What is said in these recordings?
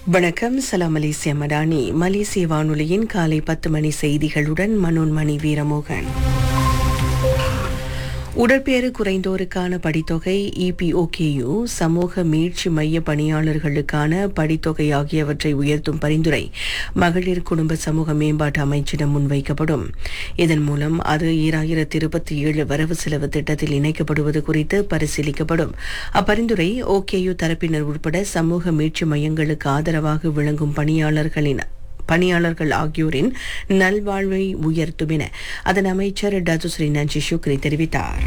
வணக்கம் சலாம் மலேசிய மடானி மலேசிய வானொலியின் காலை பத்து மணி செய்திகளுடன் மனோன்மணி வீரமோகன் உடற்பேறு குறைந்தோருக்கான படித்தொகை இபிஓகேயு சமூக மீட்சி மைய பணியாளர்களுக்கான படித்தொகை ஆகியவற்றை உயர்த்தும் பரிந்துரை மகளிர் குடும்ப சமூக மேம்பாட்டு அமைச்சிடம் முன்வைக்கப்படும் இதன் மூலம் அது ஈராயிரத்தி இருபத்தி ஏழு வரவு செலவு திட்டத்தில் இணைக்கப்படுவது குறித்து பரிசீலிக்கப்படும் அப்பரிந்துரை ஓகேயு தரப்பினர் உட்பட சமூக மீட்சி மையங்களுக்கு ஆதரவாக விளங்கும் பணியாளர்களின் பணியாளர்கள் ஆகியோரின் நல்வாழ்வை உயர்த்தும் என அதன் அமைச்சர் டதுஸ்ரீ நஞ்சி சுக்ரி தெரிவித்தார்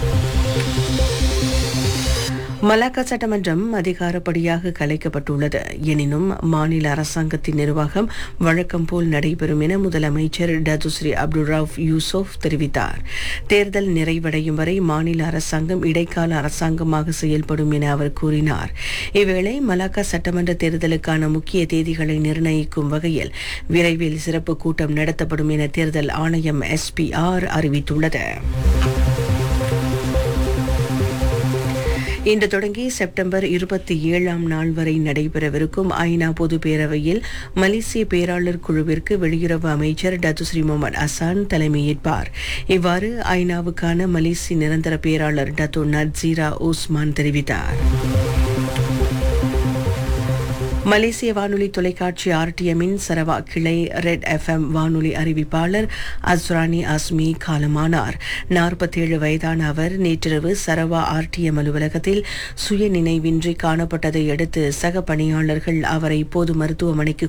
மலாக்கா சட்டமன்றம் அதிகாரப்படியாக கலைக்கப்பட்டுள்ளது எனினும் மாநில அரசாங்கத்தின் நிர்வாகம் வழக்கம் போல் நடைபெறும் என முதலமைச்சர் டதுஸ்ரீ அப்துல் ரவுப் யூசுப் தெரிவித்தார் தேர்தல் நிறைவடையும் வரை மாநில அரசாங்கம் இடைக்கால அரசாங்கமாக செயல்படும் என அவர் கூறினார் இவ்வேளை மலாக்கா சட்டமன்ற தேர்தலுக்கான முக்கிய தேதிகளை நிர்ணயிக்கும் வகையில் விரைவில் சிறப்பு கூட்டம் நடத்தப்படும் என தேர்தல் ஆணையம் எஸ்பிஆர் அறிவித்துள்ளது இன்று தொடங்கி செப்டம்பர் இருபத்தி ஏழாம் நாள் வரை நடைபெறவிருக்கும் ஐநா பொது பேரவையில் மலேசிய பேராளர் குழுவிற்கு வெளியுறவு அமைச்சர் டத்துஸ்ரீ முகமது அசான் தலைமையேற்பார் இவ்வாறு ஐநாவுக்கான மலேசிய நிரந்தர பேராளர் டத்து நட்சீரா ஓஸ்மான் தெரிவித்தார் மலேசிய வானொலி தொலைக்காட்சி ஆர்டிஎம்மின் சரவா கிளை ரெட் எஃப்எம் வானொலி அறிவிப்பாளர் அஸ்ரானி அஸ்மி காலமானார் நாற்பத்தேழு வயதான அவர் நேற்றிரவு சரவா ஆர்டிஎம் அலுவலகத்தில் சுய நினைவின்றி காணப்பட்டதை அடுத்து சக பணியாளர்கள் அவரை பொது மருத்துவமனைக்கு